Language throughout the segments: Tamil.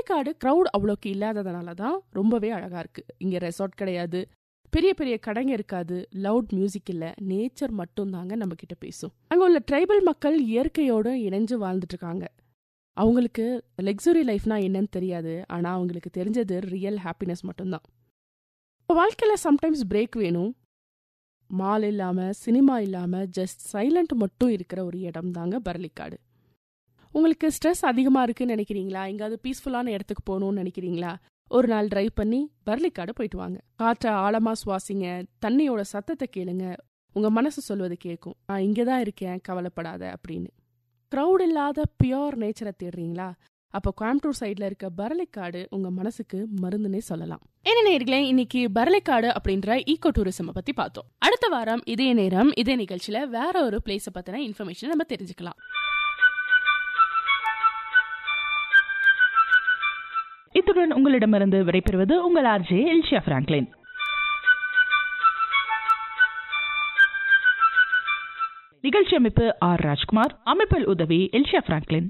பர்லிக்காடு க்ரௌட் அவ்வளோக்கு இல்லாததுனால தான் ரொம்பவே அழகா இருக்கு இங்க ரெசார்ட் கிடையாது பெரிய பெரிய கடைங்க இருக்காது லவுட் மியூசிக் இல்ல நேச்சர் மட்டும் தாங்க நம்ம கிட்ட பேசும் அங்க உள்ள ட்ரைபல் மக்கள் இயற்கையோட இணைஞ்சு வாழ்ந்துட்டு இருக்காங்க அவங்களுக்கு லக்ஸுரி லைஃப்னா என்னன்னு தெரியாது ஆனா அவங்களுக்கு தெரிஞ்சது ரியல் ஹாப்பினஸ் மட்டும்தான் இப்போ வாழ்க்கையில சம்டைம்ஸ் பிரேக் வேணும் மால் இல்லாம சினிமா இல்லாம ஜஸ்ட் சைலண்ட் மட்டும் இருக்கிற ஒரு இடம் தாங்க பரளிக்காடு உங்களுக்கு ஸ்ட்ரெஸ் அதிகமா இருக்குன்னு நினைக்கிறீங்களா எங்காவது பீஸ்ஃபுல்லான இடத்துக்கு போகணும்னு நினைக்கிறீங்களா ஒரு நாள் டிரைவ் பண்ணி பர்லிக்காடு போயிட்டு வாங்க காற்றை ஆழமா சுவாசிங்க தண்ணியோட சத்தத்தை கேளுங்க உங்க மனசு சொல்வது கேட்கும் நான் இங்கே தான் இருக்கேன் கவலைப்படாத அப்படின்னு க்ரௌட் இல்லாத பியோர் நேச்சரை தேடுறீங்களா அப்போ கோயம்புத்தூர் சைடில் இருக்க பரலைக்காடு உங்க மனசுக்கு மருந்துனே சொல்லலாம் என்ன நேர்களே இன்னைக்கு பரலைக்காடு அப்படின்ற ஈகோ டூரிசம் பத்தி பார்த்தோம் அடுத்த வாரம் இதே நேரம் இதே நிகழ்ச்சியில வேற ஒரு பிளேஸை பத்தின இன்ஃபர்மேஷன் நம்ம தெரிஞ்சுக்கலாம் இத்துடன் உங்களிடமிருந்து விடைபெறுவது உங்கள் ஆர்ஜே எல்ஷியா பிராங்க்லின் நிகழ்ச்சி அமைப்பு ஆர் ராஜ்குமார் அமைப்பில் உதவி எல்ஷியா பிராங்க்லின்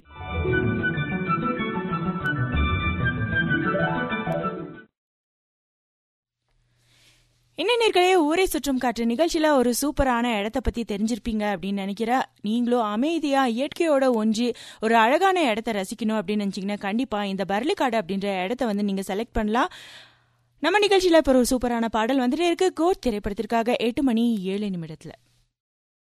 இன்னர்களே ஊரை சுற்றும் காற்று நிகழ்ச்சியில ஒரு சூப்பரான இடத்த பத்தி தெரிஞ்சிருப்பீங்க அப்படின்னு நினைக்கிற நீங்களும் அமைதியா இயற்கையோட ஒன்றி ஒரு அழகான இடத்த ரசிக்கணும் அப்படின்னு நினைச்சீங்கன்னா கண்டிப்பா இந்த பர்லிக்காடு அப்படின்ற இடத்த வந்து நீங்க செலக்ட் பண்ணலாம் நம்ம நிகழ்ச்சியில இப்போ ஒரு சூப்பரான பாடல் வந்துட்டே இருக்கு கோட் திரைப்படத்திற்காக எட்டு மணி ஏழு நிமிடத்துல